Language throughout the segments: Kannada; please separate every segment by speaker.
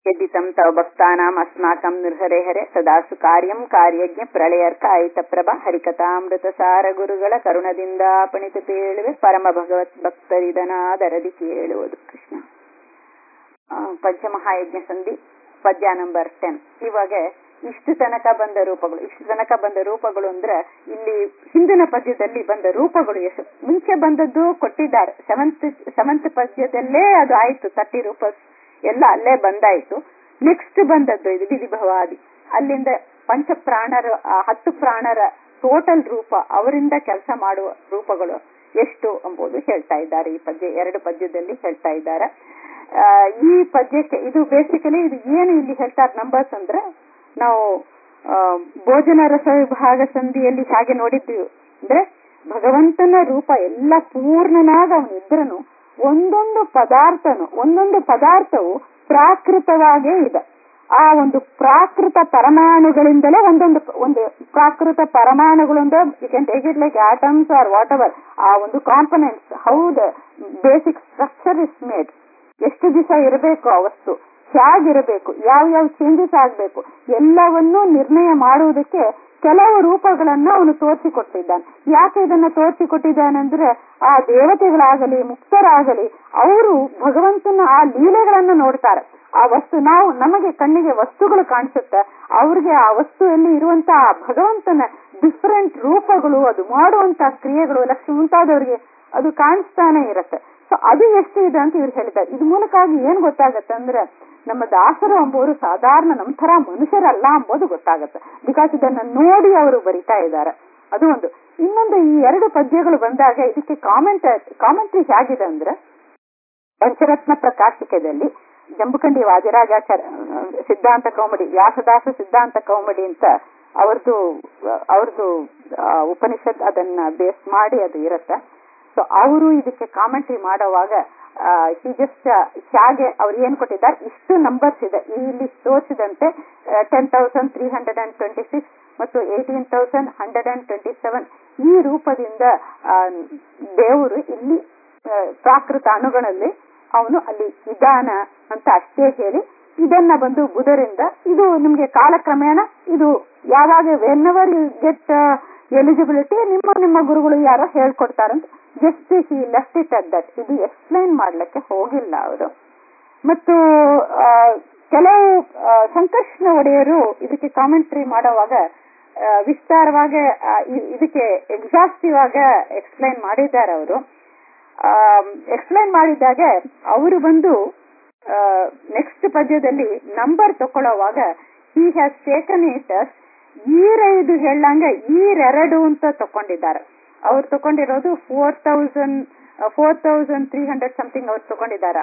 Speaker 1: यद्दितं तव भक्तानाम् अस्माकं निर्हरे ಹರೆ ಸದಾಸು ಕಾರ್ಯಂ ಕಾರ್ಯಜ್ಞ ಪ್ರಳಯರ್ಕ ಆಯಿತಪ್ರಭ ಹರಿಕಥಾಮೃತಸಾರ ಗುರುಗಳ ಕರುಣದಿಂದ ಪಣಿತು ಪೇಳುವೆ ಪರಮ ಭಗವತ್ ಭಕ್ತರಿದನಾದರದಿ ಕೇಳುವುದು ಕೃಷ್ಣ ಆ, ಪಂಚಮಹಾಯಜ್ಞ ಸಂಧಿ ಪದ್ಯ ನಂಬರ್ ಟೆನ್ ಇವಾಗ ಇಷ್ಟು ತನಕ ಬಂದ ರೂಪಗಳು ಇಷ್ಟು ತನಕ ಬಂದ ರೂಪಗಳು ಅಂದ್ರೆ ಇಲ್ಲಿ ಹಿಂದಿನ ಪದ್ಯದಲ್ಲಿ ಬಂದ ರೂಪಗಳು ಎಷ್ಟು ಮುಂಚೆ ಬಂದದ್ದು ಕೊಟ್ಟಿದ್ದಾರೆ ಸೆವೆಂತ್ ಸೆವೆಂತ್ ಪದ್ಯದಲ್ಲೇ ಅದು ಆಯ್ತು ತರ್ಟಿ ರೂಪ ಎಲ್ಲ ಅಲ್ಲೇ ಬಂದಾಯ್ತು ನೆಕ್ಸ್ಟ್ ಬಂದದ್ದು ಇದು ವಿಧಿಭವಾದಿ ಅಲ್ಲಿಂದ ಪಂಚ ಪ್ರಾಣರ ಆ ಹತ್ತು ಪ್ರಾಣರ ಟೋಟಲ್ ರೂಪ ಅವರಿಂದ ಕೆಲಸ ಮಾಡುವ ರೂಪಗಳು ಎಷ್ಟು ಎಂಬುದು ಹೇಳ್ತಾ ಇದ್ದಾರೆ ಈ ಪದ್ಯ ಎರಡು ಪದ್ಯದಲ್ಲಿ ಹೇಳ್ತಾ ಇದ್ದಾರೆ ಆ, ಈ ಪದ್ಯಕ್ಕೆ ಇದು ಬೇಸಿಕಲಿ ಇದು ಏನು ಇಲ್ಲಿ ಹೇಳ್ತಾರೆ ನಂಬರ್ಸ್ ಅಂದ್ರೆ ನಾವು ಆ, ಭೋಜನ ರಸ ವಿಭಾಗ ಸಂಧಿಯಲ್ಲಿ ಹಾಗೆ ನೋಡಿದ್ವಿ ಅಂದ್ರೆ ಭಗವಂತನ ರೂಪ ಎಲ್ಲ ಪೂರ್ಣನಾಗ ಅವನಿದ್ರನು ಒಂದೊಂದು ಪದಾರ್ಥನು ಒಂದೊಂದು ಪದಾರ್ಥವು ಪ್ರಾಕೃತವಾಗೇ ಇದೆ ಆ ಒಂದು ಪ್ರಾಕೃತ ಪರಮಾಣುಗಳಿಂದಲೇ ಒಂದೊಂದು ಒಂದು ಪ್ರಾಕೃತ ಪರಮಾಣುಗಳು ಅಂದ್ರೆ you can take it like atoms are what ever ಆ ಒಂದು components how the basic structure is made ಎಷ್ಟು ದಿವಸ ಇರಬೇಕು ಆ ವಸ್ತು ಹೇಗಿರಬೇಕು ಯಾವ ಯಾವ ಚೇಂಜಸ್ ಆಗಬೇಕು ಎಲ್ಲವನ್ನೂ ನಿರ್ಣಯ ಮಾಡುವುದಕ್ಕೆ ಕೆಲವು ರೂಪಗಳನ್ನ ಅವನು ತೋರಿಸಿಕೊಟ್ಟಿದ್ದಾನೆ ಯಾಕೆ ಇದನ್ನ ತೋರಿಸಿಕೊಟ್ಟಿದ್ದಾನಂದ್ರೆ ಆ ದೇವತೆಗಳಾಗಲಿ ಮುಕ್ತರಾಗಲಿ ಅವರು ಭಗವಂತನ ಆ ಲೀಲೆಗಳನ್ನ ನೋಡ್ತಾರೆ ಆ ವಸ್ತು ನಾವು ನಮಗೆ ಕಣ್ಣಿಗೆ ವಸ್ತುಗಳು ಕಾಣಿಸುತ್ತೆ ಅವ್ರಿಗೆ ಆ ವಸ್ತುವಲ್ಲಿ ಇರುವಂತ ಆ ಭಗವಂತನ ಡಿಫರೆಂಟ್ ರೂಪಗಳು ಅದು ಮಾಡುವಂತ ಕ್ರಿಯೆಗಳು ಲಕ್ಷ್ಮಿ ಮುಂತಾದವರಿಗೆ ಅದು ಕಾಣಿಸ್ತಾನೆ ಇರುತ್ತೆ ಸೊ ಅದು ಎಷ್ಟು ಇದೆ ಅಂತ ಇವ್ರು ಹೇಳಿದ್ದಾರೆ ಇದ್ ಮೂಲಕವಾಗಿ ಏನ್ ಗೊತ್ತಾಗತ್ತೆ ಅಂದ್ರೆ ನಮ್ಮ ದಾಸರು ಎಂಬುವರು ಸಾಧಾರಣ ನಮ್ ತರ ಮನುಷ್ಯರಲ್ಲ ಎಂಬುದು ಗೊತ್ತಾಗತ್ತೆ ಬಿಕಾಸ್ ಇದನ್ನ ನೋಡಿ ಅವರು ಬರಿತಾ ಇದ್ದಾರೆ ಅದು ಒಂದು ಇನ್ನೊಂದು ಈ ಎರಡು ಪದ್ಯಗಳು ಬಂದಾಗ ಇದಕ್ಕೆ ಕಾಮೆಂಟ್ ಕಾಮೆಂಟ್ರಿ ಹೇಗಿದೆ ಅಂದ್ರೆ ಪಂಚರತ್ನ ಪ್ರಕಾಶಿಕದಲ್ಲಿ ಜಂಬುಕಂಡಿ ವಾದಿರಾಜಾಚಾರ್ಯ ಸಿದ್ಧಾಂತ ಕೌಮಡಿ ವ್ಯಾಸದಾಸ ಸಿದ್ಧಾಂತ ಕೌಮಡಿ ಅಂತ ಅವ್ರದ್ದು ಅವ್ರದ್ದು ಆ, ಉಪನಿಷತ್ ಅದನ್ನ ಬೇಸ್ ಮಾಡಿ ಅದು ಇರುತ್ತೆ ಸೊ ಅವರು ಇದಕ್ಕೆ ಕಾಮೆಂಟ್ರಿ ಮಾಡುವಾಗ ಹಿ ಜಸ್ಟ್ ಹೇಗೆ ಅವ್ರು ಏನ್ ಕೊಟ್ಟಿದ್ದಾರೆ ಇಷ್ಟು ನಂಬರ್ಸ್ ಇದೆ ಇಲ್ಲಿ ತೋರಿಸಿದಂತೆ ten thousand three hundred and twenty six ಮತ್ತು eighteen thousand hundred and twenty seven ಈ ರೂಪದಿಂದ ಆ, ದೇವರು ಇಲ್ಲಿ ಆ, ಪ್ರಾಕೃತ ಅಣುಗಳಲ್ಲಿ ಅವನು ಅಲ್ಲಿ ಇದಾನ ಅಂತ ಅಷ್ಟೇ ಹೇಳಿ ಇದನ್ನ ಬಂದು ಬುಧರಿಂದ ಇದು ನಿಮ್ಗೆ ಕಾಲಕ್ರಮೇಣ ಇದು ಯಾವಾಗ when ever you get eligibility ನಿಮ್ಮ ನಿಮ್ಮ ಗುರುಗಳು ಯಾರೋ ಹೇಳ್ಕೊಡ್ತಾರಂತ just he left it at that ಇದು ಎಕ್ಸ್ಪ್ಲೈನ್ ಮಾಡ್ಲಿಕ್ಕೆ ಹೋಗಿಲ್ಲ ಅವರು ಮತ್ತು ಆ, ಕೆಲವು ಆ, ಸಂಕರ್ಷಣ ಒಡೆಯರು ಇದಕ್ಕೆ ಕಾಮೆಂಟ್ರಿ ಮಾಡುವಾಗ ಆ, ವಿಸ್ತಾರವಾಗಿ ಆ, ಇ- ಇದಕ್ಕೆ ಎಕ್ಸಾಸ್ಟಿವ್ ಆಗ ಎಕ್ಸ್ಪ್ಲೈನ್ ಮಾಡಿದ್ದಾರೆ ಅವರು ಎಕ್ಸ್ಪ್ಲೈನ್ ಮಾಡಿದಾಗ ಅವರು ಬಂದು ನೆಕ್ಸ್ಟ್ ಪದ್ಯದಲ್ಲಿ ನಂಬರ್ ತಕೊಳ್ಳುವಾಗ ಹಿ ಹ್ಯಾಸ್ ಟೇಕನ್ ಇಟ್ ಈರೈದು ಹೇಳಂಗ ಈರೆರಡು ಅಂತ ತಕೊಂಡಿದ್ದಾರೆ ಅವ್ರು ತಕೊಂಡಿರೋದು four thousand four thousand three hundred something ಅವ್ರು ತಕೊಂಡಿದ್ದಾರೆ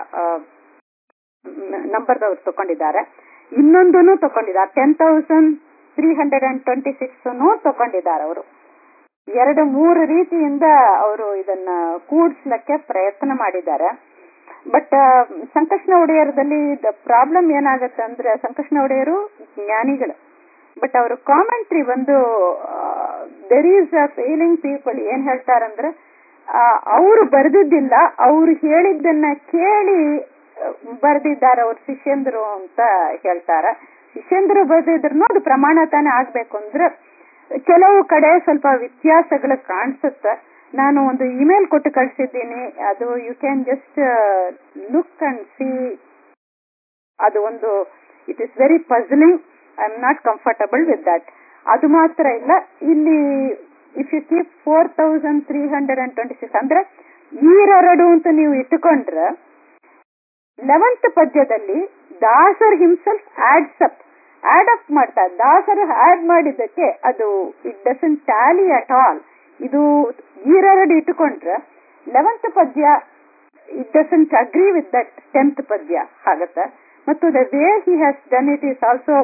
Speaker 1: ನಂಬರ್ದವ್ರು ತಕೊಂಡಿದ್ದಾರೆ ಇನ್ನೊಂದನ್ನು ತಕೊಂಡಿದ್ದಾರೆ ten thousand three hundred and twenty six ತಕೊಂಡಿದ್ದಾರೆ ಅವರು ಎರಡು ಮೂರು ರೀತಿಯಿಂದ ಅವರು ಇದನ್ನ ಕೂಡ್ಸ್ಲಕ್ಕೆ ಪ್ರಯತ್ನ ಮಾಡಿದ್ದಾರೆ ಬಟ್ ಸಂಕಷ್ಣ ಒಡೆಯರದಲ್ಲಿ ದ ಪ್ರಾಬ್ಲಮ್ ಏನಾಗತ್ತೆ ಅಂದ್ರೆ ಸಂಕಷ್ಣ ಒಡೆಯರು ಜ್ಞಾನಿಗಳು ಬಟ್ ಅವರು ಕಾಮೆಂಟ್ರಿ ಬಂದು there is a failing people ಏನ್ ಹೇಳ್ತಾರಂದ್ರೆ ಅವರು ಬರೆದಿದ್ದಿಲ್ಲ ಅವ್ರು ಹೇಳಿದ್ದನ್ನ ಕೇಳಿ ಬರೆದಿದ್ದಾರೆ ಅವ್ರ ಶಿಷ್ಯಂದ್ರು ಅಂತ ಹೇಳ್ತಾರೆ ಶಿಷ್ಯಂದ್ರು ಬರೆದಿದ್ರು ಅದು ಪ್ರಮಾಣ ತಾನೇ ಆಗ್ಬೇಕು ಅಂದ್ರೆ ಕೆಲವು ಕಡೆ ಸ್ವಲ್ಪ ವ್ಯತ್ಯಾಸಗಳು ಕಾಣಿಸುತ್ತೆ ನಾನು ಒಂದು ಇಮೇಲ್ ಕೊಟ್ಟು ಕಳಿಸಿದ್ದೀನಿ ಅದು you can just look and see ಅದು ಒಂದು it is very puzzling I am not comfortable with that ಅದು ಮಾತ್ರ ಇಲ್ಲ ಇಲ್ಲಿ if you keep four thousand three hundred and twenty six ಅಂದ್ರೆ ಈರೆರಡು ಅಂತ ನೀವು ಇಟ್ಟುಕೊಂಡ್ರೆ ಲೆವೆಂತ್ ಪದ್ಯದಲ್ಲಿ ದಾಸರ್ himself adds up add up ಮಾಡ್ತಾರೆ ದಾಸರು ಆಡ್ ಮಾಡಿದ್ದಕ್ಕೆ ಅದು it doesn't tally at all ಇದು ಈರೆರಡು ಇಟ್ಟುಕೊಂಡ್ರೆ ಲೆವೆಂತ್ ಪದ್ಯ it doesn't agree with that tenth ಪದ್ಯ ಆಗತ್ತೆ ಮತ್ತು the way he has done it is also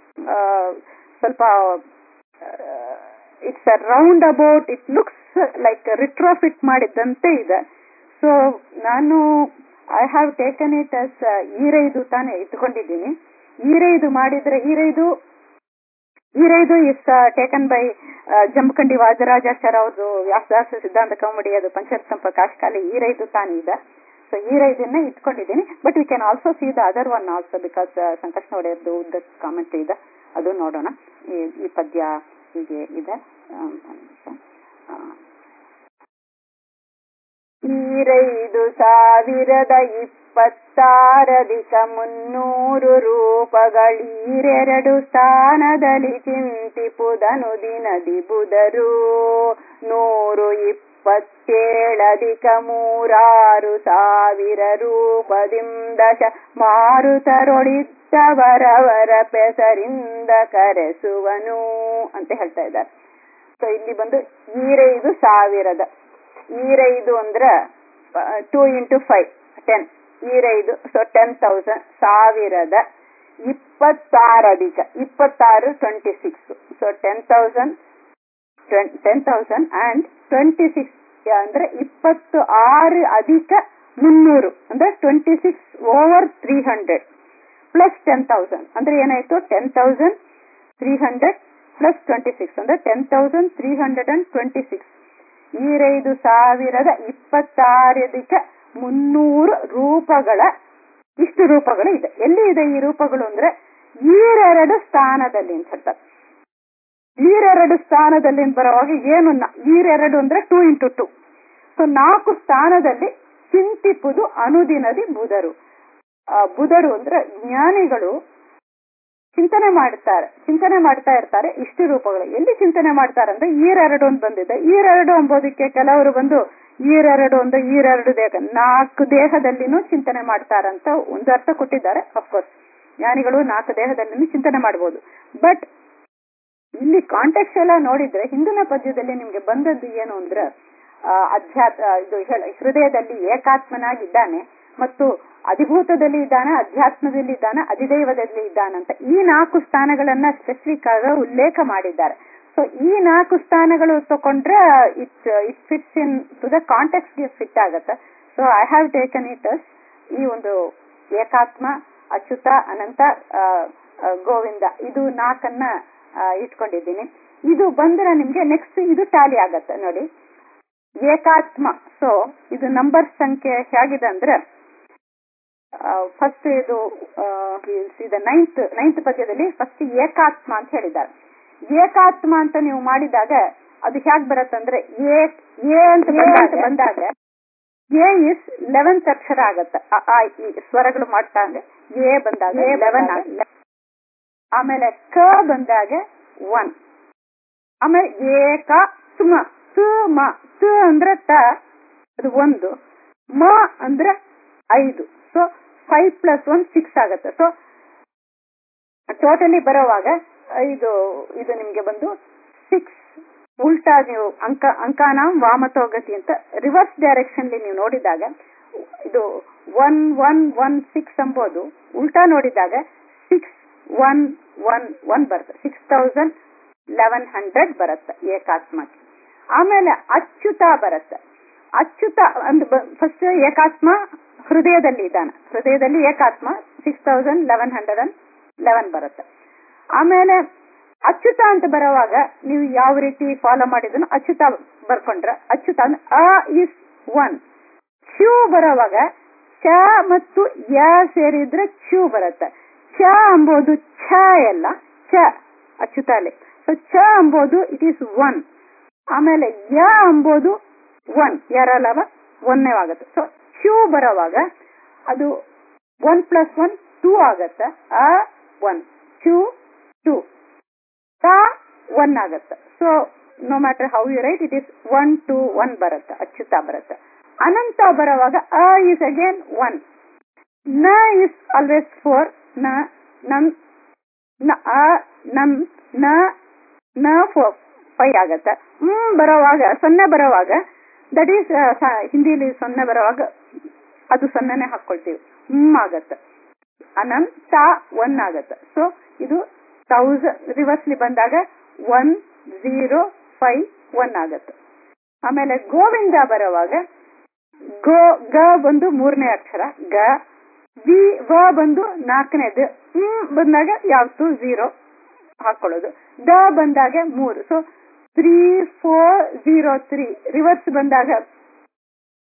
Speaker 1: ಸ್ವಲ್ಪ it's a round about it looks like retrofit ಮಾಡಿದ್ದಂತೆ ಇದೆ ಸೊ ನಾನು I have taken it as ಈರೈದು ತಾನೇ ಇಟ್ಕೊಂಡಿದ್ದೀನಿ ಈರೈದು ಮಾಡಿದ್ರೆ ಈರೈದು ಈರೈದು is taken by Jambakandi Vajarajacharya ಅವ್ರದ್ದು ವ್ಯಾಸದಾಸ ಸಿದ್ಧಾಂತ ಕೌಮಡಿ ಅದು ಪಂಚರತ್ನ ಪ್ರಕಾಶ್ ಕಾಲಿ ಈರೈದು ತಾನೇ ಇದೆ ಸೊ ಸೊ ಈ ಇದನ್ನ ಇಟ್ಕೊಂಡಿದ್ದೀನಿ but we can also see the other one also because ಸಂಕಷ್ಟ ಒಡೆಯರ್ದು ಉದ್ದ ಕಾಮೆಂಟ್ ಇದೆ ಅದು ನೋಡೋಣ ಈ ಈ ಪದ್ಯ ಹೀಗೆ ಇದೆ ಆಮ್, ಒಂದ್ ನಿಮಿಷ. ಆ, ಈರೈದು ಸಾವಿರದ ಇಪ್ಪತ್ತಾರಧಿಕ ಮುನ್ನೂರು ರೂಪಗಳೀರೆರಡು ಸ್ಥಾನದಲ್ಲಿ ಚಿಂತಿಪುದನು ದಿನದಿ ಬುಧರು ನೂರು ಇಪ್ಪತ್ತೇಳಧಿಕ ಮೂರಾರು ಸಾವಿರ ರೂಪದಿಂ ದಶ ಮಾರುತರೊಳಿದ್ದವರವರ ಪೆಸರಿಂದ ಕರೆಸುವನು ಅಂತ ಹೇಳ್ತಾ ಇದ್ದಾರೆ ಸೊ ಇಲ್ಲಿ ಬಂದು ಈರೈದು ಸಾವಿರದ ಈರೈದು ಅಂದ್ರ ಟೂ ಇಂಟು ಫೈವ್ ಟೆನ್ ಈರೈದು ಸೊ ಟೆನ್ ತೌಸಂಡ್ ಸಾವಿರದ ಇಪ್ಪತ್ತಾರು ಅಧಿಕ ಇಪ್ಪತ್ತಾರು twenty six so ten thousand ten thousand and twenty six ಅಂದ್ರೆ ಇಪ್ಪತ್ತು ಆರು ಅಧಿಕ ಮುನ್ನೂರು ಅಂದ್ರೆ twenty six over three hundred plus ten thousand ಅಂದ್ರೆ ಏನಾಯ್ತು ten thousand three hundred plus twenty six ಅಂದ್ರೆ ten thousand three hundred and twenty six ಈರೈದು ಸಾವಿರದ ಇಪ್ಪತ್ತಾರಧಿಕ ಮುನ್ನೂರು ರೂಪಗಳ ಇಷ್ಟು ರೂಪಗಳು ಇದೆ ಎಲ್ಲಿ ಇದೆ ಈ ರೂಪಗಳು ಅಂದ್ರೆ ಈರೆರಡು ಸ್ಥಾನದಲ್ಲಿ ಅಂತ ಹೇಳ್ತಾರೆ ಈರೆರಡು ಸ್ಥಾನದಲ್ಲಿ ಅಂತ ಬರುವಾಗ ಏನು ನ- ಈರೆರಡು ಅಂದ್ರೆ ಟೂ ಇಂಟು ಟೂ ಸೊ ನಾಲ್ಕು ಸ್ಥಾನದಲ್ಲಿ ಚಿಂತಿಪುದು ಅನುದಿನದಿ ಬುಧರು ಆ, ಬುಧರು ಅಂದ್ರೆ ಜ್ಞಾನಿಗಳು ಚಿಂತನೆ ಮಾಡ್ತಾರೆ ಚಿಂತನೆ ಮಾಡ್ತಾ ಇರ್ತಾರೆ ಇಷ್ಟು ರೂಪಗಳು ಎಲ್ಲಿ ಚಿಂತನೆ ಮಾಡ್ತಾರೆ ಅಂದ್ರೆ ಈರೆರಡು ಅಂತ ಬಂದಿದೆ ಈರೆರಡು ಎಂಬುದಕ್ಕೆ ಕೆಲವರು ಬಂದು ಈರೆರಡು ಅಂದ್ರೆ ಈರೆರಡು ದೇಹ ನಾಲ್ಕು ದೇಹದಲ್ಲಿನೂ ಚಿಂತನೆ ಮಾಡ್ತಾರಂತ ಒಂದು ಅರ್ಥ ಕೊಟ್ಟಿದ್ದಾರೆ ಅಫ್ಕೋರ್ಸ್ ಜ್ಞಾನಿಗಳು ನಾಲ್ಕು ದೇಹದಲ್ಲಿನೂ ಚಿಂತನೆ ಮಾಡಬಹುದು ಬಟ್ ಇಲ್ಲಿ ಕಾಂಟೆಕ್ಸ್ಟ್ ಎಲ್ಲ ನೋಡಿದ್ರೆ ಹಿಂದಿನ ಪದ್ಯದಲ್ಲಿ ನಿಮ್ಗೆ ಬಂದದ್ದು ಏನು ಅಂದ್ರೆ ಆ, ಅಧ್ಯಾತ್ ಆ, ಇದು ಹೇಳ- ಹೃದಯದಲ್ಲಿ ಏಕಾತ್ಮನಾಗಿದ್ದಾನೆ ಮತ್ತು ಅಧಿಭೂತದಲ್ಲಿ ಇದ್ದಾನೆ ಅಧ್ಯಾತ್ಮದಲ್ಲಿ ಇದ್ದಾನೆ ಅಧಿದೈವದಲ್ಲಿ ಇದ್ದಾನಂತ ಈ ನಾಲ್ಕು ಸ್ಥಾನಗಳನ್ನ ಸ್ಪೆಸಿಫಿಕ್ ಆಗಿ ಉಲ್ಲೇಖ ಮಾಡಿದ್ದಾರೆ ಸೊ ಈ ನಾಲ್ಕು ಸ್ಥಾನಗಳು ತಕೊಂಡ್ರೆ it it fits into the context fit ಆಗತ್ತೆ so I have taken it as ಈ ಒಂದು ಏಕಾತ್ಮ ಅಚ್ಯುತ ಅನಂತ ಆ, ಆ, ಗೋವಿಂದ ಇದು ನಾಲ್ಕನ್ನ ಆ, ಇಟ್ಕೊಂಡಿದ್ದೀನಿ ಇದು ಬಂದ್ರೆ ನಿಮ್ಗೆ ನೆಕ್ಸ್ಟ್ ಇದು ಟ್ಯಾಲಿ ಆಗತ್ತೆ ನೋಡಿ ಏಕಾತ್ಮ ಸೊ ಇದು ನಂಬರ್ ಸಂಖ್ಯೆ ಹೇಗಿದೆ ಅಂದ್ರೆ ಫಸ್ಟ್ ಇದು ಇದು ನೈನ್ತ್ ನೈನ್ತ್ ಪದ್ಯದಲ್ಲಿ ಫಸ್ಟ್ ಏಕಾತ್ಮ ಅಂತ ಹೇಳಿದ್ದಾರೆ ಏಕಾತ್ಮ ಅಂತ ನೀವು ಮಾಡಿದಾಗ ಅದು ಹೇಗ್ ಬರತ್ತಂದ್ರೆ ಎ ಎ ಅಂತ ಬಂದಾಗ- ಬಂದಾಗ ಎ ಇಸ್ ಲೆವೆಂತ್ ಅಕ್ಷರ ಆಗತ್ತೆ ಅ, ಆ, ಈ ಸ್ವರಗಳು ಮಾಡ್ತಾ ಅಂದ್ರೆ ಎ ಬಂದಾಗ ಲೆವೆನ್ ಆಮೇಲೆ ಕ ಬಂದಾಗ ಒನ್ ಆಮೇಲೆ ಏಕ ಸುಮ ಸ ಮ ಸ ಅಂದ್ರೆ ತ ಅದು ಒಂದು ಮ ಅಂದ್ರೆ ಐದು so five plus one six ಆಗುತ್ತೆ ಸೊ ಟೋಟಲಿ ಬರೋವಾಗ ಇದು ಇದು ನಿಮ್ಗೆ ಬಂದು ಸಿಕ್ಸ್ ಉಲ್ಟಾ ನೀವು ಅಂಕ ಅಂಕಾನ ವಾಮತೋಗತಿ ಅಂತ ರಿವರ್ಸ್ ಡೈರೆಕ್ಷನ್ ನೀವು ನೋಡಿದಾಗ ಇದು ಒನ್ ಒನ್ ಒನ್ ಸಿಕ್ಸ್ ಎಂಬುದು ಉಲ್ಟಾ ನೋಡಿದಾಗ ಸಿಕ್ಸ್ ಒನ್ ಒನ್ ಒನ್ ಬರುತ್ತೆ ಸಿಕ್ಸ್ ತೌಸಂಡ್ ಲೆವೆನ್ ಹಂಡ್ರೆಡ್ ಬರುತ್ತೆ ಏಕಾತ್ಮಕ್ಕೆ ಆಮೇಲೆ ಅಚ್ಯುತ ಬರುತ್ತೆ ಅಚ್ಯುತ ಅಂದ್ ಫಸ್ಟ್ ಏಕಾತ್ಮ ಹೃದಯದಲ್ಲಿ ಇದ್ದಾನೆ ಹೃದಯದಲ್ಲಿ Ekatma six thousand eleven hundred and eleven ಬರುತ್ತೆ ಆಮೇಲೆ ಅಚ್ಯುತ ಅಂತ ಬರುವಾಗ ನೀವು ಯಾವ ರೀತಿ ಫಾಲೋ ಮಾಡಿದ್ರು ಅಚ್ಯುತ ಬರ್ಕೊಂಡ್ರೆ ಅಚ್ಯುತ ಅಂದ್ರೆ ಅ ಇಸ್ ಒನ್ ಚ್ಯೂ ಬರೋವಾಗ ಚ ಮತ್ತು ಯ ಸೇರಿದ್ರೆ ಚ್ಯೂ ಬರುತ್ತೆ ಚ ಎಂಬುದು ಛ ಎಲ್ಲ ಚ ಅಚ್ಯುತಾಲೆ ಸೊ ಚ ಎಂಬುದು ಇಟ್ ಈಸ್ ಒನ್ ಆಮೇಲೆ ಯ ಎಂಬುದು ಒನ್ ಎರಲವ ಒಂದೇ ಆಗುತ್ತೆ ಸೊ ಚ್ಯೂ ಬರೋವಾಗ ಅದು ಒನ್ ಪ್ಲಸ್ ಒನ್ ಟೂ ಆಗತ್ತೆ ಅ ಒನ್ ಚ್ಯೂ ಟೂ ತ ಒನ್ ಆಗತ್ತೆ so no matter how you write it is one two one ಬರುತ್ತೆ ಅಚ್ಯುತ ಬರುತ್ತೆ ಅನಂತ ಬರುವಾಗ ಅ ಇಸ್ ಅಗೇನ್ ಒನ್ ನ ಇಸ್ ಆಲ್ವೇಸ್ ಫೋರ್ ನ ನಮ್ ನ ಅ ನಮ್ ನ ನ ಫೋರ್ ಫೈವ್ ಆಗತ್ತೆ ಹ್ಮ್ ಬರೋವಾಗ ಸೊನ್ನೆ ಬರೋವಾಗ ದಟ್ ಈಸ್ ಹಿಂದಿಲಿ ಸೊನ್ನೆ ಬರೋವಾಗ ಅದು ಸೊನ್ನೆನೆ ಹಾಕೊಳ್ತೀವಿ ಹ್ಮ್ ಆಗತ್ತೆ ಅನಂತ ಒನ್ ಆಗತ್ತೆ ಸೊ ಇದು ತೌಸಂಡ್ ರಿವರ್ಸ್ಲಿ ಬಂದಾಗ ಒನ್ ಝೀರೋ ಫೈವ್ ಒನ್ ಆಗತ್ತೆ ಆಮೇಲೆ ಗೋವಿಂದ ಬರುವಾಗ ಗೋ ಗ ಬಂದು ಮೂರನೇ ಅಕ್ಷರ ಗ ವಿ ವ ಬಂದು ನಾಲ್ಕನೇದು ಹ್ಮ್ ಬಂದಾಗ ಯಾವತ್ತು ಝೀರೋ ಹಾಕೊಳ್ಳೋದು ದ ಬಂದಾಗ ಮೂರು so three four zero three reverse ಬಂದಾಗ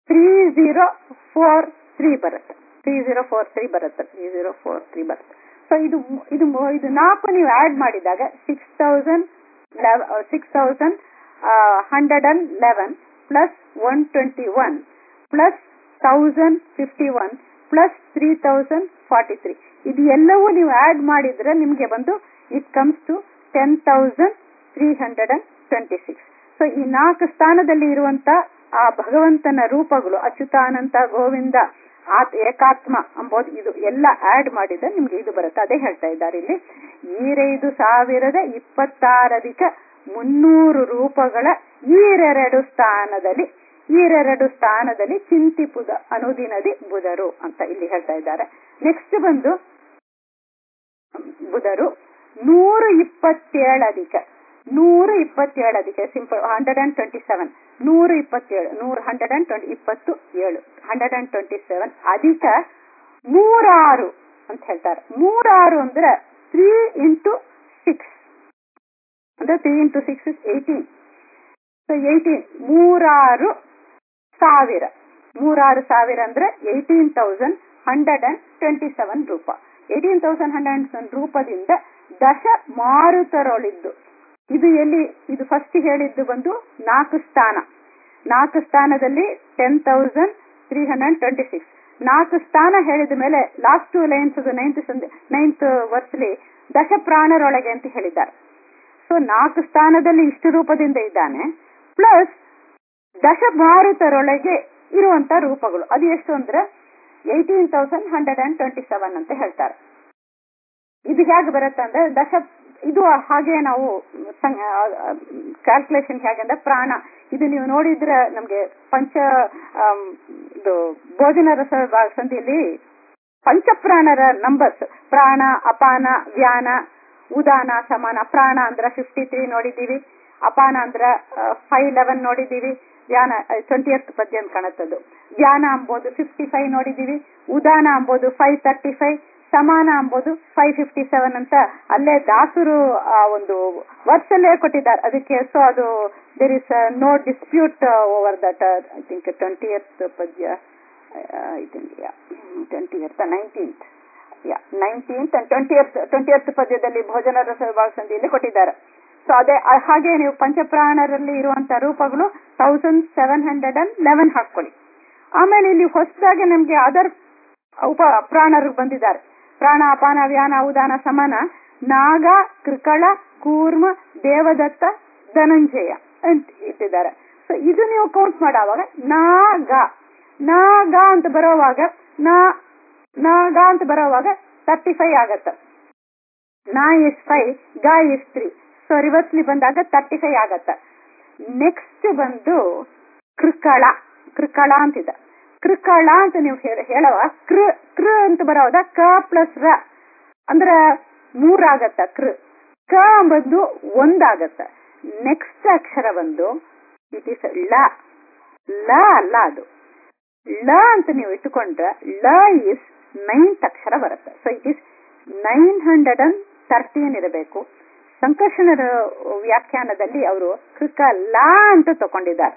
Speaker 1: ತ್ರೀ ಜೀರೋ ಫೋರ್ ತ್ರೀ ಬರುತ್ತೆ ತ್ರೀ ಜೀರೋ ಫೋರ್ ತ್ರೀ ಬರುತ್ತೆ ತ್ರೀ ಜೀರೋ ಫೋರ್ ತ್ರೀ ಬರುತ್ತೆ ಸೊ ಇದು ಇದು ಇದು ನಾಲ್ಕು ನೀವು ಆಡ್ ಮಾಡಿದಾಗ six thousand six thousand hundred and eleven plus one twenty one plus thousand fifty one plus three thousand forty three ಇದು ಎಲ್ಲವೂ ನೀವು ಆಡ್ ಮಾಡಿದ್ರೆ ನಿಮಗೆ ಬಂದು it comes to ten thousand three hundred and twenty six so ಈ ನಾಲ್ಕು ಸ್ಥಾನದಲ್ಲಿ ಇರುವಂತ ಆ ಭಗವಂತನ ರೂಪಗಳು ಅಚ್ಯುತಾನಂತ ಗೋವಿಂದ ಆತ್ ಏಕಾತ್ಮ ಅಂಬೋದು ಇದು ಎಲ್ಲ ಆಡ್ ಮಾಡಿದ್ರೆ ನಿಮ್ಗೆ ಇದು ಬರುತ್ತೆ ಅದೇ ಹೇಳ್ತಾ ಇದ್ದಾರೆ ಇಲ್ಲಿ ಈರೈದು ಸಾವಿರದ ಇಪ್ಪತ್ತಾರಧಿಕ ಮುನ್ನೂರು ರೂಪಗಳ ಈರೆರಡು ಸ್ಥಾನದಲ್ಲಿ ಈರೆರಡು ಸ್ಥಾನದಲ್ಲಿ ಚಿಂತಿಪುದ ಅನುದಿನದಿ ಬುಧರು ಅಂತ ಇಲ್ಲಿ ಹೇಳ್ತಾ ಇದ್ದಾರೆ ನೆಕ್ಸ್ಟ್ ಬಂದು ಬುಧರು ನೂರ ಇಪ್ಪತ್ತೇಳಧಿಕ ನೂರ ಇಪ್ಪತ್ತೇಳಧಿಕ simple hundred and twenty seven ನೂರ ಇಪ್ಪತ್ತೇಳು ನೂರ ಹಂಡ್ರೆಡ್ ಅಂಡ್ ಟ್ವೆಂಟಿ ಇಪ್ಪತ್ತು ಏಳು ಹಂಡ್ರೆಡ್ ಅಂಡ್ ಟ್ವೆಂಟಿ ಸೆವೆನ್ ಅಧಿಕ ಮೂರಾರು ಅಂತ ಹೇಳ್ತಾರೆ ಮೂರಾರು ಅಂದ್ರೆ ತ್ರೀ ಇಂಟು ಸಿಕ್ಸ್ ಅಂದ್ರೆ three into six is eighteen so eighteen ಮೂರಾರು ಸಾವಿರ ಮೂರಾರು ಸಾವಿರ ಅಂದ್ರೆ eighteen thousand hundred and twenty seven ರೂಪ ಏಯ್ಟೀನ್ ತೌಸಂಡ್ ಹಂಡ್ರೆಡ್ ಅಂಡ್ ರೂಪದಿಂದ ದಶ ಮಾರುತರೊಳಿದ್ದು ಇದು ಎಲ್ಲಿ ಇದು ಫಸ್ಟ್ ಹೇಳಿದ್ದು ಬಂದು ನಾಲ್ಕು ಸ್ಥಾನ ನಾಲ್ಕು ಸ್ಥಾನದಲ್ಲಿ ten thousand three hundred twenty six ನಾಲ್ಕು ಸ್ಥಾನ ಹೇಳಿದ ಮೇಲೆ last two lines ninth ninth ವರ್ಸ್ಲಿ ದಶ ಪ್ರಾಣರೊಳಗೆ ಅಂತ ಹೇಳಿದ್ದಾರೆ ಸೊ ನಾಲ್ಕು ಸ್ಥಾನದಲ್ಲಿ ಇಷ್ಟು ರೂಪದಿಂದ ಇದ್ದಾನೆ ಪ್ಲಸ್ ದಶ ಭಾರತರೊಳಗೆ ಇರುವಂತ ರೂಪಗಳು ಅದು ಎಷ್ಟು ಅಂದ್ರೆ eighteen thousand hundred and twenty seven ಅಂತ ಹೇಳ್ತಾರೆ ಇದು ಹೇಗೆ ಬರುತ್ತೆ ಅಂದ್ರೆ ದಶ ಇದು ಹಾಗೆ ನಾವು ಕ್ಯಾಲ್ಕುಲೇಷನ್ ಹೇಗೆ ಅಂದ್ರೆ ಪ್ರಾಣ ಇದು ನೀವು ನೋಡಿದ್ರೆ ನಮ್ಗೆ ಪಂಚ ಇದು ಭೋಜನ ರಸ ಸಂಧಿಯಲ್ಲಿ ಪಂಚಪ್ರಾಣರ ನಂಬರ್ಸ್ ಪ್ರಾಣ ಅಪಾನ ವ್ಯಾನ ಉದಾನ ಸಮಾನ ಪ್ರಾಣ ಅಂದ್ರ ಫಿಫ್ಟಿ ತ್ರೀ ನೋಡಿದೀವಿ ಅಪಾನ ಅಂದ್ರ ಫೈವ್ ಲೆವೆನ್ ನೋಡಿದೀವಿ ವ್ಯಾನ ಟ್ವೆಂಟಿ ಎತ್ ಪದ್ಯ ಅಂತ ಕಾಣುತ್ತದು ವ್ಯಾನ ಅಂಬೋದು ಫಿಫ್ಟಿ ಫೈವ್ ನೋಡಿದೀವಿ ಉದಾನ ಅಂಬೋದು ಫೈವ್ ತರ್ಟಿ ಫೈವ್ ಸಮಾನ ಅಂಬೋದು ಫೈವ್ ಫಿಫ್ಟಿ ಸೆವೆನ್ ಅಂತ ಅಲ್ಲೇ ದಾಸರು ಆ ಒಂದು ವರ್ಸಲ್ಲೇ ಕೊಟ್ಟಿದ್ದಾರೆ ಅದಕ್ಕೆ ಸೊ ಅದು there is no dispute over that I think twentieth ಪದ್ಯ I think twentieth nineteenth yeah nineteenth and twentieth twentieth ಪದ್ಯದಲ್ಲಿ ಭೋಜನ ರಸ ಸಂಧಿಯಲ್ಲಿ ಕೊಟ್ಟಿದ್ದಾರೆ ಸೊ ಅದೇ ಹಾಗೆ ನೀವು ಪಂಚಪ್ರಾಣರಲ್ಲಿ ಇರುವಂತ ರೂಪಗಳು thousand seven hundred and eleven ಹಾಕೊಳ್ಳಿ ಆಮೇಲೆ ಇಲ್ಲಿ ಹೊಸದಾಗಿ ನಮ್ಗೆ ಅದರ್ ಉಪ ಪ್ರಾಣರು ಬಂದಿದ್ದಾರೆ ಪ್ರಾಣ ಅಪಾನ ವ್ಯಾನ ಉದಾನ ಸಮಾನ ನಾಗ ಕೃಕಳ ಕೂರ್ಮ ದೇವದತ್ತ ಧನಂಜಯ ಅಂತ ಇಟ್ಟಿದ್ದಾರೆ ಸೊ ಇದು ನೀವು ಕೌಂಟ್ ಮಾಡುವಾಗ ನಾಗ ನಾಗ ಅಂತ ಬರೋವಾಗ ನಾ ನಾಗ ಅಂತ ಬರೋವಾಗ ತರ್ಟಿ ಫೈವ್ ಆಗತ್ತ ನಾ ಇಸ್ ಫೈವ್ ಗಾ ಇಸ್ ತ್ರೀ ಸೊ ರಿವರ್ಸ್ಲಿ ಬಂದಾಗ ತರ್ಟಿ ಫೈವ್ ಆಗತ್ತ ನೆಕ್ಸ್ಟ್ ಬಂದು ಕೃಕಳ ಕೃಕಳ ಅಂತಿದೆ ಕೃಕಳ ಅಂತ ನೀವು ಹೇಳವ ಕೃ ಕೃ ಅಂತ ಬರೋದ ಕ ಪ್ಲಸ್ ರ ಅಂದ್ರ ಮೂರಾಗತ್ತ ಕೃ ಕ ಬಂದು ಒಂದಾಗತ್ತ ನೆಕ್ಸ್ಟ್ ಅಕ್ಷರ ಬಂದು ಇಟ್ ಇಸ್ ಲ ಲ ಅಲ್ಲ ಅದು ಲ ಅಂತ ನೀವು ಇಟ್ಟುಕೊಂಡ್ರೆ ಲ ಇಸ್ ನೈನ್ತ್ ಅಕ್ಷರ ಬರುತ್ತೆ so it is nine hundred and thirteen ಇರಬೇಕು ಸಂಕರ್ಷಣರ ವ್ಯಾಖ್ಯಾನದಲ್ಲಿ ಅವರು ಕೃಕ ಲಾ ಅಂತ ತಗೊಂಡಿದ್ದಾರೆ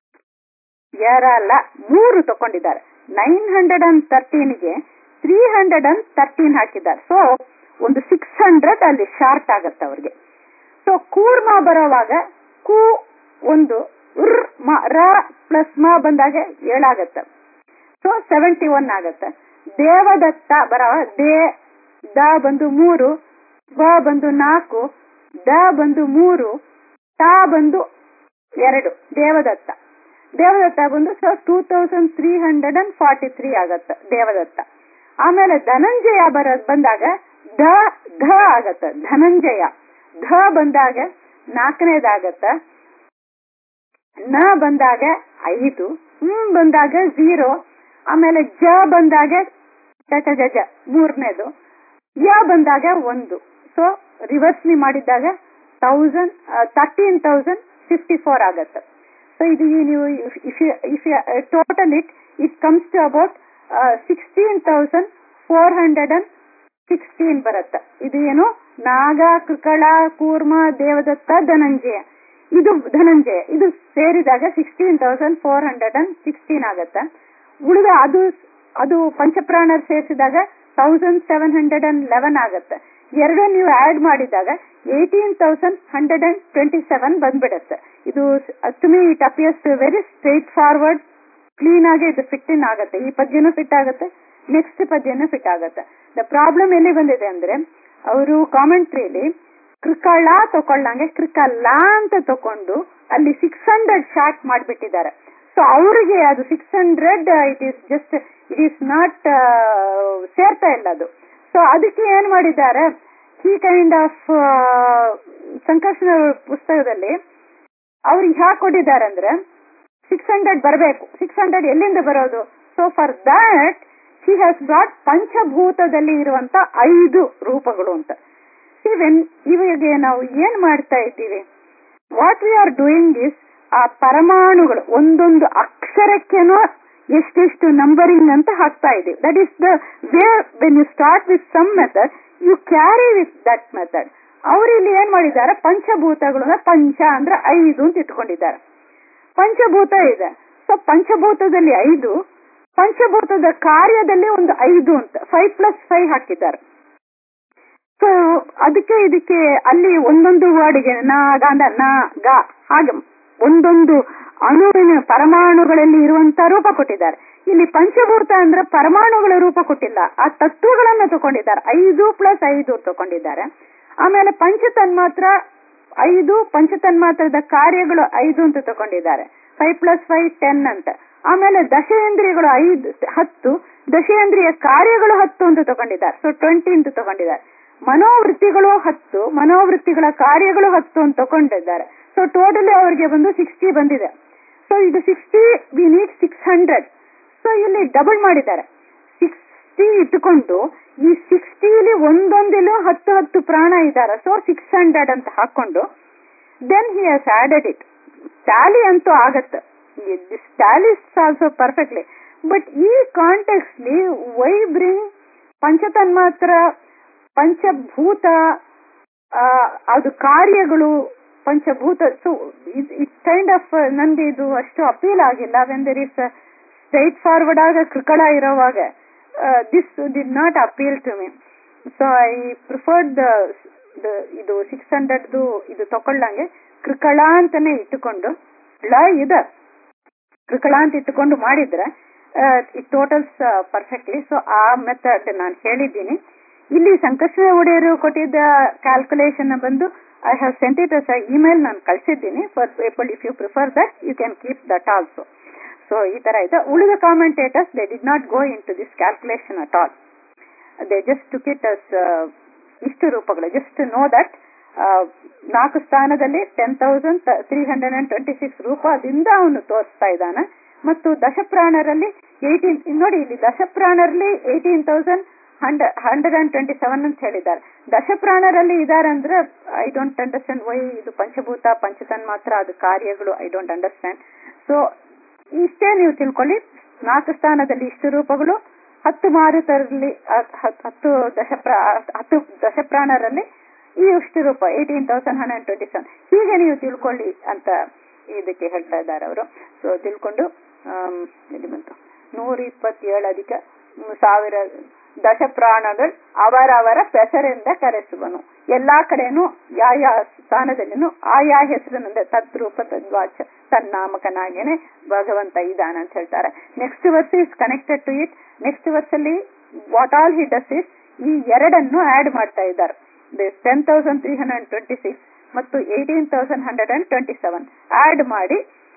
Speaker 1: ಎರಲ ಮೂರು ತಗೊಂಡಿದ್ದಾರೆ ನೈನ್ ಹಂಡ್ರೆಡ್ ಅಂಡ್ ತರ್ಟೀನ್ಗೆ ತ್ರೀ ಹಂಡ್ರೆಡ್ ಅಂಡ್ ತರ್ಟೀನ್ ಹಾಕಿದ್ದಾರೆ ಸೊ ಒಂದು ಸಿಕ್ಸ್ ಹಂಡ್ರೆಡ್ ಅಲ್ಲಿ ಶಾರ್ಟ್ ಆಗತ್ತೆ ಅವ್ರಿಗೆ ಸೊ ಕೂರ್ಮ ಬರೋವಾಗ ಕು ಒಂದು ಉರ್ ಮ ರ ಪ್ಲಸ್ ಮ ಬಂದಾಗ ಏಳಾಗತ್ತೆ ಸೊ ಸೆವೆಂಟಿ ಒನ್ ಆಗತ್ತೆ ದೇವದತ್ತ ಬರೋ ದೇ ದ ಬಂದು ಮೂರು ಬ ಬಂದು ನಾಲ್ಕು ದ ಬಂದು ಮೂರು ತ ಬಂದು ಎರಡು ದೇವದತ್ತ ದೇವದತ್ತ ಬಂದು so two thousand three hundred and forty three ಆಗತ್ತ ದೇವದತ್ತ ಆಮೇಲೆ ಧನಂಜಯ ಬರ ಬಂದಾಗ ಧ ಧ ಆಗತ್ತ ಧನಂಜಯ ಧ ಬಂದಾಗ ನಾಲ್ಕನೇದಾಗತ್ತ ನ ಬಂದಾಗ ಐದು ಹ್ಮ್ ಬಂದಾಗ ಝೀರೋ ಆಮೇಲೆ ಜ ಬಂದಾಗ ಜಟ ಜಜ ಮೂರನೇದು ಯ ಬಂದಾಗ ಒಂದು ಸೊ ರಿವರ್ಸ್ಲಿ ಮಾಡಿದಾಗ thousand thirteen thousand fifty four ಆಗತ್ತೆ ಸೊ ಇದು ನೀವು if if total it it comes to about sixteen thousand four hundred and sixteen ಬರುತ್ತೆ ಇದು ಏನು ನಾಗ ಕೃಕಳ ಕೂರ್ಮ ದೇವದತ್ತ ಧನಂಜಯ ಇದು ಧನಂಜಯ ಇದು ಸೇರಿದಾಗ sixteen thousand four hundred and sixteen ಆಗತ್ತೆ ಉಳಿದ ಅದು ಅದು ಪಂಚಪ್ರಾಣರ್ ಸೇರಿಸಿದಾಗ thousand seven hundred and eleven ಆಗತ್ತೆ ಎರಡು ನೀವು ಆಡ್ ಮಾಡಿದಾಗ eighteen thousand hundred and twenty seven ಬಂದ್ಬಿಡತ್ತೆ ಇದು to me it appears very straightforward clean ಆಗಿ ಇದು ಫಿಟ್ ಇನ್ ಆಗತ್ತೆ ಈ ಪದ್ಯನೂ ಫಿಟ್ ಆಗತ್ತೆ ನೆಕ್ಸ್ಟ್ ಪದ್ಯನೂ ಫಿಟ್ ಆಗತ್ತೆ ದ ಪ್ರಾಬ್ಲಮ್ ಎಲ್ಲಿ ಬಂದಿದೆ ಅಂದ್ರೆ ಅವರು ಕಾಮೆಂಟ್ರಿಯಲ್ಲಿ ಕೃಕಳ ತಕೊಳ್ಳಂಗೆ ಕೃಕಲ್ಲ ಅಂತ ತಕೊಂಡು ಅಲ್ಲಿ ಸಿಕ್ಸ್ ಹಂಡ್ರೆಡ್ ಶಾರ್ಟ್ ಮಾಡಿಬಿಟ್ಟಿದ್ದಾರೆ ಸೊ ಅವರಿಗೆ ಅದು six hundred it is just it is not ಸೇರ್ತಾ ಇಲ್ಲ ಅದು ಸೊ ಅದಕ್ಕೆ ಏನ್ ಮಾಡಿದ್ದಾರೆ ಈ ಕೈಂಡ್ ಆಫ್ ಸಂಕರ್ಷಣ ಪುಸ್ತಕದಲ್ಲಿ ಅವ್ರಿಗೆ ಹ್ಯಾಕ್ ಕೊಟ್ಟಿದ್ದಾರೆ ಅಂದ್ರೆ ಸಿಕ್ಸ್ ಹಂಡ್ರೆಡ್ ಬರಬೇಕು ಸಿಕ್ಸ್ ಹಂಡ್ರೆಡ್ ಎಲ್ಲಿಂದ ಬರೋದು so for that he has brought ಪಂಚಭೂತದಲ್ಲಿ ಇರುವಂತ ಐದು ರೂಪಗಳು ಅಂತ ಇವನ್ ಇವಾಗ ನಾವು ಏನ್ ಮಾಡ್ತಾ ಇದ್ದೀವಿ what we are doing is ಆ ಪರಮಾಣುಗಳು ಒಂದೊಂದು ಅಕ್ಷರಕ್ಕೆನೋ ಎಷ್ಟೆಷ್ಟು ನಂಬರಿಂಗ್ ಅಂತ ಹಾಕ್ತಾ ಇದೀವಿ that is the way when you start with some method you carry with that method ಅವರು ಇಲ್ಲಿ ಏನ್ ಮಾಡಿದ್ದಾರೆ ಪಂಚಭೂತಗಳನ್ನ ಪಂಚ ಅಂದ್ರೆ ಐದು ಅಂತ ಇಟ್ಕೊಂಡಿದ್ದಾರೆ ಪಂಚಭೂತ ಇದೆ ಸೊ ಪಂಚಭೂತದಲ್ಲಿ ಐದು ಪಂಚಭೂತದ ಕಾರ್ಯದಲ್ಲಿ ಒಂದು ಐದು ಅಂತ ಫೈವ್ ಪ್ಲಸ್ ಫೈವ್ ಹಾಕಿದ್ದಾರೆ ಸೊ ಅದಕ್ಕೆ ಇದಕ್ಕೆ ಅಲ್ಲಿ ಒಂದೊಂದು ವರ್ಡ್ಗೆ ನ ಗ ಅಂದ ನ ಗ ಹಾಗೆ ಒಂದೊಂದು ಅಣುವಿನ ಪರಮಾಣುಗಳಲ್ಲಿ ಇರುವಂತ ರೂಪ ಕೊಟ್ಟಿದ್ದಾರೆ ಇಲ್ಲಿ ಪಂಚಭೂತ ಅಂದ್ರೆ ಪರಮಾಣುಗಳ ರೂಪ ಕೊಟ್ಟಿಲ್ಲ ಆ ತತ್ವಗಳನ್ನ ತಗೊಂಡಿದ್ದಾರೆ ಐದು ಪ್ಲಸ್ ಐದು ತಗೊಂಡಿದ್ದಾರೆ ಆಮೇಲೆ ಪಂಚತನ್ಮಾತ್ರ ಐದು ಪಂಚತನ್ಮಾತ್ರದ ಕಾರ್ಯಗಳು ಐದು ಅಂತ ತಗೊಂಡಿದ್ದಾರೆ ಫೈವ್ ಪ್ಲಸ್ ಫೈವ್ ಟೆನ್ ಅಂತ ಆಮೇಲೆ ದಶೇಂದ್ರಿಯಗಳು ಐದು ಹತ್ತು ದಶೇಂದ್ರಿಯ ಕಾರ್ಯಗಳು ಹತ್ತು ಅಂತ ತಗೊಂಡಿದ್ದಾರೆ ಸೊ ಟ್ವೆಂಟಿ ಅಂತ ತಗೊಂಡಿದ್ದಾರೆ ಮನೋವೃತ್ತಿಗಳು ಹತ್ತು ಮನೋವೃತ್ತಿಗಳ ಕಾರ್ಯಗಳು ಹತ್ತು ಅಂತ ತಗೊಂಡಿದ್ದಾರೆ ಸೊ ಟೋಟಲಿ ಅವರಿಗೆ ಬಂದು ಸಿಕ್ಸ್ಟಿ ಬಂದಿದೆ ಸೊ ಇದು sixty we need six hundred so ಇಲ್ಲಿ ಡಬಲ್ ಮಾಡಿದ್ದಾರೆ ಸಿಕ್ಸ್ಟಿ ಇಟ್ಟುಕೊಂಡು ಈ ಸಿಕ್ಸ್ಟಿಲಿ ಒಂದೊಂದಿಲು ಹತ್ತು ಹತ್ತು ಪ್ರಾಣ ಇದ್ದಾರೆ ಸೊ ಸಿಕ್ಸ್ ಹಂಡ್ರೆಡ್ ಅಂತ ಹಾಕೊಂಡು ದೆನ್ ಹಿ ಹಸ್ ಆಡೆಡ್ ಇಟ್ ಟ್ಯಾಲಿ ಅಂತೂ ಆಗತ್ತೆ this tallies also perfectly but ಈ ಕಾಂಟೆಕ್ಸ್ಲಿ ವೈ ಬ್ರಿಂಗ್ ಪಂಚತನ್ಮಾತ್ರ ಪಂಚಭೂತ ಅದು ಕಾರ್ಯಗಳು ಪಂಚಭೂತ ಸೊ ಇಟ್ ಕೈಂಡ್ ಆಫ್ ನನ್ಗೆ ಇದು ಅಷ್ಟು ಅಪೀಲ್ ಆಗಿಲ್ಲ when there is straightforward ಆಗ ಕೃಕಳ ಇರೋವಾಗ this did not appeal to me so I preferred ಇದು ಸಿಕ್ಸ್ ಹಂಡ್ರೆಡ್ದು ಇದು ತಕೊಳ್ಳಂಗೆ ಕೃಕಳ ಅಂತಾನೆ ಇಟ್ಟುಕೊಂಡು ಳ ಇದೆ ಕೃಕಳ ಅಂತ ಇಟ್ಟುಕೊಂಡು ಮಾಡಿದ್ರೆ ಇಟ್ ಟೋಟಲ್ಸ್ ಪರ್ಫೆಕ್ಟ್ಲಿ ಸೊ ಆ ಮೆಥಡ್ ನಾನು ಹೇಳಿದ್ದೀನಿ ಇಲ್ಲಿ ಸಂಕಷ್ಟ ಒಡೆಯರು ಕೊಟ್ಟಿದ್ದ ಕ್ಯಾಲ್ಕುಲೇಷನ್ ಬಂದು I have sent it as email ನಾನು ಕಳಿಸಿದ್ದೀನಿ for people if you prefer that you can keep that also so ಈ ತರ ಇದೆ ಉಳಿದ commentators they did not go into this calculation at all they just took it as ಇಷ್ಟು ರೂಪಗಳು ಜಸ್ಟ್ ನೋ ದಟ್ ನಾಲ್ಕು ಸ್ಥಾನದಲ್ಲಿ ten thousand three hundred and twenty six ರೂಪದಿಂದ ಅವನು ತೋರಿಸ್ತಾ ಇದ್ದಾನೆ ಮತ್ತು ದಶಪ್ರಾಣರಲ್ಲಿ ಏಯ್ಟೀನ್ ನೋಡಿ ಇಲ್ಲಿ ದಶಪ್ರಾಣರಲ್ಲಿ eighteen thousand hundred hundred and twenty seven ಅಂತ ಹೇಳಿದ್ದಾರೆ ದಶಪ್ರಾಣರಲ್ಲಿ ಇದಾರೆ ಅಂದ್ರೆ ಐ ಡೋಂಟ್ ಅಂಡರ್ಸ್ಟ್ಯಾಂಡ್ ವೈ ಇದು ಪಂಚಭೂತ ಪಂಚತನ್ ಮಾತ್ರ ಅದು ಕಾರ್ಯಗಳು ಐ ಡೋಂಟ್ ಅಂಡರ್ಸ್ಟ್ಯಾಂಡ್ ಸೊ ಇಷ್ಟೇ ನೀವು ತಿಳ್ಕೊಳ್ಳಿ ನಾಲ್ಕು ಸ್ಥಾನದಲ್ಲಿ ಇಷ್ಟು ರೂಪಗಳು ಹತ್ತು ಮಾರುತರಲ್ಲಿ ಹತ್ತು ದಶಪ್ರಾ ಹತ್ತು ದಶಪ್ರಾಣರಲ್ಲಿ ಈ ಇಷ್ಟು ರೂಪ eighteen thousand hundred twenty seven ಹೀಗೆ ನೀವು ತಿಳ್ಕೊಳ್ಳಿ ಅಂತ ಇದಕ್ಕೆ ಹೇಳ್ತಾ ಇದ್ದಾರೆ ಅವರು ಸೊ ತಿಳ್ಕೊಂಡು ಎಲ್ಲಿ ಬಂತು ನೂರ ಇಪ್ಪತ್ತೇಳು ಅಧಿಕ ಸಾವಿರ ದಶಪ್ರಾಣಗಳು ಅವರವರ ಹೆಸರಿಂದ ಕರೆಸುವನು ಎಲ್ಲಾ ಕಡೆನೂ ಯಾವ ಸ್ಥಾನದಲ್ಲಿನೂ ಆಯಾ ಹೆಸರಿನಿಂದ ತದ್ರೂಪ ತದ್ವಾಚ ತನ್ನಾಮಕನಾಗೇನೆ ಭಗವಂತ ಇದಾನ ಅಂತ ಹೇಳ್ತಾರೆ next verse is connected to it next verse ಅಲ್ಲಿ what all he does is ಈ ಎರಡನ್ನು ಆಡ್ ಮಾಡ್ತಾ ಇದ್ದಾರೆ ten thousand three hundred twenty six ಮತ್ತು eighteen thousand hundred and twenty seven add ಮಾಡಿ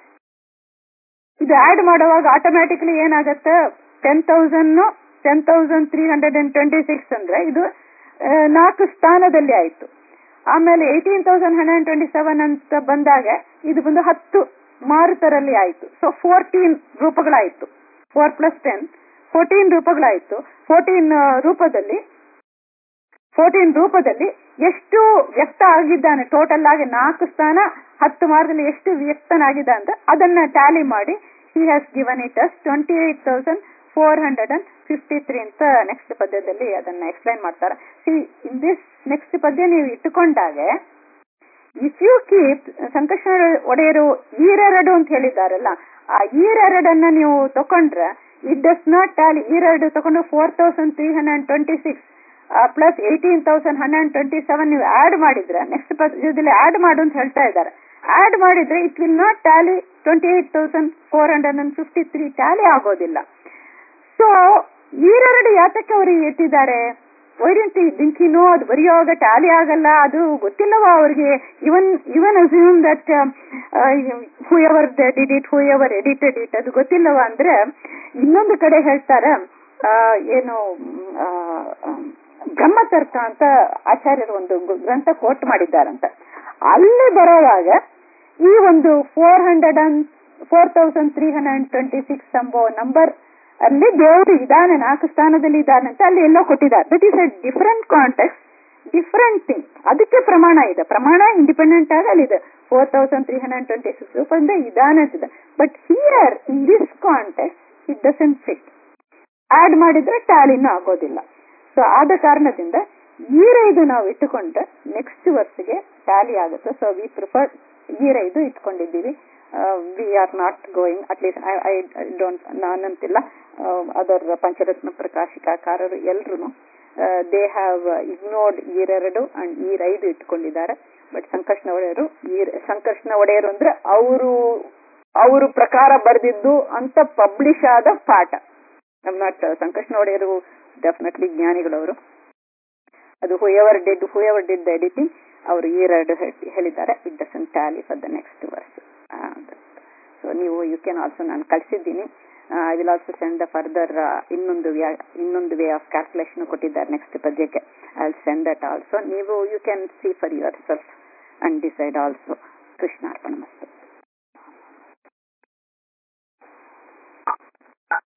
Speaker 1: ಇದು ಆಡ್ ಮಾಡುವಾಗ ಆಟೋಮ್ಯಾಟಿಕ್ಲಿ ಏನಾಗುತ್ತೆ ten thousand ten thousand three hundred and twenty six ಅಂದ್ರೆ ಇದು ನಾಲ್ಕು ಸ್ಥಾನದಲ್ಲಿ ಆಯ್ತು ಆಮೇಲೆ eighteen thousand hundred and twenty seven ಅಂತ ಬಂದಾಗ ಇದು ಬಂದು ಹತ್ತು ಮಾರುತರಲ್ಲಿ ಆಯ್ತು ಸೊ ಫೋರ್ಟೀನ್ ರೂಪಗಳಾಯ್ತು ಫೋರ್ ಪ್ಲಸ್ ಟೆನ್ ಫೋರ್ಟೀನ್ ರೂಪಗಳಾಯ್ತು ಫೋರ್ಟೀನ್ ರೂಪದಲ್ಲಿ ಫೋರ್ಟೀನ್ ರೂಪದಲ್ಲಿ ಎಷ್ಟು ವ್ಯಕ್ತ ಆಗಿದ್ದಾನೆ ಟೋಟಲ್ ಆಗಿ ನಾಲ್ಕು ಸ್ಥಾನ ಹತ್ತು ಮಾರ್ಗದಲ್ಲಿ ಎಷ್ಟು ವ್ಯಕ್ತನಾಗಿದ್ದ ಅಂತ ಅದನ್ನ ಟ್ಯಾಲಿ ಮಾಡಿ he has given it as twenty eight thousand four hundred and fifty three ಅಂತ ನೆಕ್ಸ್ಟ್ ಪದ್ಯದಲ್ಲಿ ಅದನ್ನ ಎಕ್ಸ್ಪ್ಲೈನ್ ಮಾಡ್ತಾರೆ ಸಿ ಇನ್ ದಿಸ್ ನೆಕ್ಸ್ಟ್ ಪದ್ಯ ನೀವು ಇಟ್ಟುಕೊಂಡಾಗ ಇಫ್ ಯು ಕೀಪ್ ಸಂಕಷ್ಟ ಒಡೆಯರು ಈರೆರಡು ಅಂತ ಹೇಳಿದ್ದಾರಲ್ಲ ಆ ಈರೆರಡನ್ನ ನೀವು ತಕೊಂಡ್ರೆ ಇಟ್ ಡಸ್ ನಾಟ್ ಟ್ಯಾಲಿ ಈರೆರಡು ತಗೊಂಡು four thousand three hundred twenty six plus eighteen thousand hundred twenty seven ನೀವು ಆಡ್ ಮಾಡಿದ್ರೆ ನೆಕ್ಸ್ಟ್ ಇದರಲ್ಲಿ ಆಡ್ ಮಾಡು ಅಂತ ಹೇಳ್ತಾ ಇದ್ದಾರೆ ಆಡ್ ಮಾಡಿದ್ರೆ it will not tally twenty eight thousand four hundred and fifty three tally ಆಗೋದಿಲ್ಲ ಸೊ ಈರೆರಡು ಯಾತಕ್ಕೆ ಅವರು ಎತ್ತಿದ್ದಾರೆ ವೈಡೆಂಟ್ ದಿಂಕಿನೋ ಅದು ಬರೆಯುವಾಗ ಟ್ಯಾಲಿ ಆಗಲ್ಲ ಅದು ಗೊತ್ತಿಲ್ಲವಾ ಅವ್ರಿಗೆ even even assume that whoever did it whoever edited it ಅದು ಗೊತ್ತಿಲ್ಲವಾ ಅಂದ್ರೆ ಇನ್ನೊಂದು ಕಡೆ ಹೇಳ್ತಾರೆ ಏನು ಬ್ರಹ್ಮತರ್ಕ ಅಂತ ಆಚಾರ್ಯರು ಒಂದು ಗ್ರಂಥ ಕೋಟ್ ಮಾಡಿದ್ದಾರಂತ ಅಲ್ಲಿ ಬರೋವಾಗ ಈ ಒಂದು four hundred and four thousand three hundred twenty six ಎಂಬೋ ನಂಬರ್ ಅಲ್ಲಿ ದೇವರು ಇದ್ದಾನೆ ನಾಲ್ಕು ಸ್ಥಾನದಲ್ಲಿ ಇದ್ದಾನೆ ಅಂತ ಅಲ್ಲಿ ಎಲ್ಲೋ ಕೊಟ್ಟಿದ್ದಾರೆ that is a different context different thing ಅದಕ್ಕೆ ಪ್ರಮಾಣ ಇದೆ ಪ್ರಮಾಣ ಇಂಡಿಪೆಂಡೆಂಟ್ ಆಗಿ ಅಲ್ಲಿದೆ four thousand three hundred twenty six ರೂಪಾಯಿಂದ ಇದಾನೆ ಅಂತಿದೆ but here in this context it doesn't fit add ಮಾಡಿದ್ರೆ ಟ್ಯಾಲಿನೂ ಆಗೋದಿಲ್ಲ ಸೊ ಆದ ಕಾರಣದಿಂದ ಈರೈದು ನಾವು ಇಟ್ಟುಕೊಂಡ್ರೆ ನೆಕ್ಸ್ಟ್ ವರ್ಷಗೆ ಟ್ಯಾಲಿ ಆಗುತ್ತೆ ಸೊ ವಿ ಪ್ರಿಫರ್ ಈರೈದು ಇಟ್ಕೊಂಡಿದ್ದೀವಿ we are not going at least I don't ನಾನಂತಿಲ್ಲ ಅದರ ಪಂಚರತ್ನ ಪ್ರಕಾಶಿಕಾಕಾರರು ಎಲ್ರು ದೇ ಹ್ಯಾವ್ ಇಗ್ನೋರ್ಡ್ ಈರೆರಡು ಅಂಡ್ ಈರೈದು ಇಟ್ಕೊಂಡಿದ್ದಾರೆ ಬಟ್ ಸಂಕರ್ಷಣ ಒಡೆಯರು ಈರ್ ಸಂಕರ್ಷಣ ಒಡೆಯರು ಅಂದ್ರೆ ಅವರು ಅವರು ಪ್ರಕಾರ ಬರೆದಿದ್ದು ಅಂತ ಪಬ್ಲಿಷ್ ಆದ ಪಾಠ ನಮ್ ನಾಟ್ ಸಂಕರ್ಷಣ ಒಡೆಯರು ಡೆಫಿನೆಟ್ಲಿ ಜ್ಞಾನಿಗಳವರು ಅದು whoever did whoever did the editing ಅವರು ಈರೆರಡು ಹೇಳಿದ್ದಾರೆ it doesn't tally for the next verse so ನೀವು ಯು ಕ್ಯಾನ್ ಆಲ್ಸೋ ನಾನು ಕಳಿಸಿದ್ದೀನಿ I will also send the further ಇನ್ನೊಂದು ಇನ್ನೊಂದು ವೇ ಆಫ್ ಕ್ಯಾಲ್ಕುಲೇಷನ್ ಕೊಟ್ಟಿದ್ದಾರೆ ನೆಕ್ಸ್ಟ್ ಪದ್ಯಕ್ಕೆ I will send that also ನೀವು you can see for yourself and decide also ಕೃಷ್ಣಾರ್ಪಣ ಮಸ್ತು